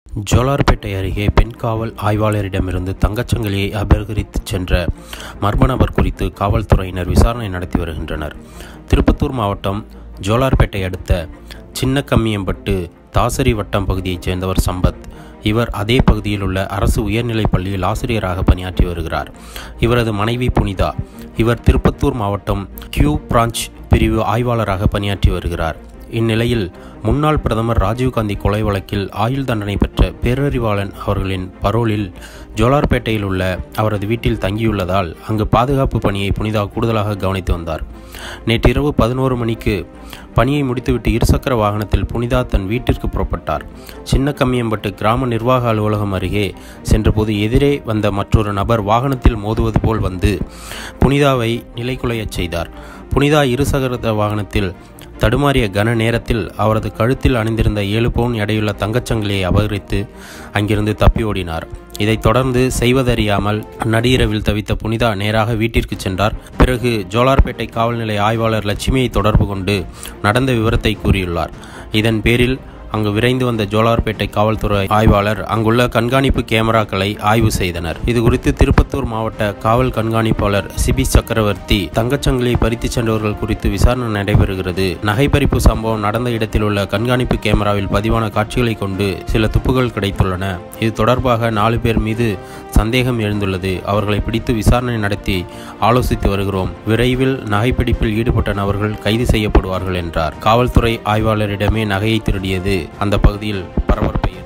ஜோலார்பேட்டை அருகே பெண் காவல் ஆய்வாளரிடமிருந்து தங்கச்சங்கிலியை அபகரித்துச் சென்ற மர்ம நபர் குறித்து காவல்துறையினர் விசாரணை நடத்தி வருகின்றனர் திருப்பத்தூர் மாவட்டம் ஜோலார்பேட்டை அடுத்த சின்ன கம்மியம்பட்டு தாசரி வட்டம் பகுதியைச் சேர்ந்தவர் சம்பத் இவர் அதே பகுதியில் உள்ள அரசு உயர்நிலைப் பள்ளியில் ஆசிரியராக பணியாற்றி வருகிறார் இவரது மனைவி புனிதா இவர் திருப்பத்தூர் மாவட்டம் கியூ பிரான்ச் பிரிவு ஆய்வாளராக பணியாற்றி வருகிறார் இந்நிலையில் முன்னாள் பிரதமர் ராஜீவ்காந்தி கொலை வழக்கில் ஆயுள் தண்டனை பெற்ற பேரறிவாளன் அவர்களின் பரோலில் ஜோலார்பேட்டையில் உள்ள அவரது வீட்டில் தங்கியுள்ளதால் அங்கு பாதுகாப்பு பணியை புனிதா கூடுதலாக கவனித்து வந்தார் நேற்றிரவு பதினோரு மணிக்கு பணியை முடித்துவிட்டு இருசக்கர வாகனத்தில் புனிதா தன் வீட்டிற்கு புறப்பட்டார் சின்ன கம்மியம்பட்டு கிராம நிர்வாக அலுவலகம் அருகே சென்றபோது எதிரே வந்த மற்றொரு நபர் வாகனத்தில் மோதுவது போல் வந்து புனிதாவை நிலைகுலையச் செய்தார் புனிதா இருசக்கர வாகனத்தில் தடுமாறிய கன நேரத்தில் அவரது கழுத்தில் அணிந்திருந்த ஏழு பவுன் எடையுள்ள தங்கச்சங்கிலியை அபகரித்து அங்கிருந்து தப்பி ஓடினார் இதைத் தொடர்ந்து செய்வதறியாமல் நடிஇரவில் தவித்த புனிதா நேராக வீட்டிற்கு சென்றார் பிறகு ஜோலார்பேட்டை காவல் நிலைய ஆய்வாளர் லட்சுமியை தொடர்பு கொண்டு நடந்த விவரத்தை கூறியுள்ளார் இதன் பேரில் அங்கு விரைந்து வந்த ஜோலார்பேட்டை காவல்துறை ஆய்வாளர் அங்குள்ள கண்காணிப்பு கேமராக்களை ஆய்வு செய்தனர் இதுகுறித்து திருப்பத்தூர் மாவட்ட காவல் கண்காணிப்பாளர் சிபி சக்கரவர்த்தி தங்கச்சங்கிலியை பறித்து சென்றவர்கள் குறித்து விசாரணை நடைபெறுகிறது நகை பறிப்பு சம்பவம் நடந்த இடத்தில் உள்ள கண்காணிப்பு கேமராவில் பதிவான காட்சிகளை கொண்டு சில துப்புகள் கிடைத்துள்ளன இது தொடர்பாக நாலு பேர் மீது சந்தேகம் எழுந்துள்ளது அவர்களை பிடித்து விசாரணை நடத்தி ஆலோசித்து வருகிறோம் விரைவில் நகைப்பிடிப்பில் ஈடுபட்ட நபர்கள் கைது செய்யப்படுவார்கள் என்றார் காவல்துறை ஆய்வாளரிடமே நகையை திருடியது அந்த பகுதியில் பரபரப்பை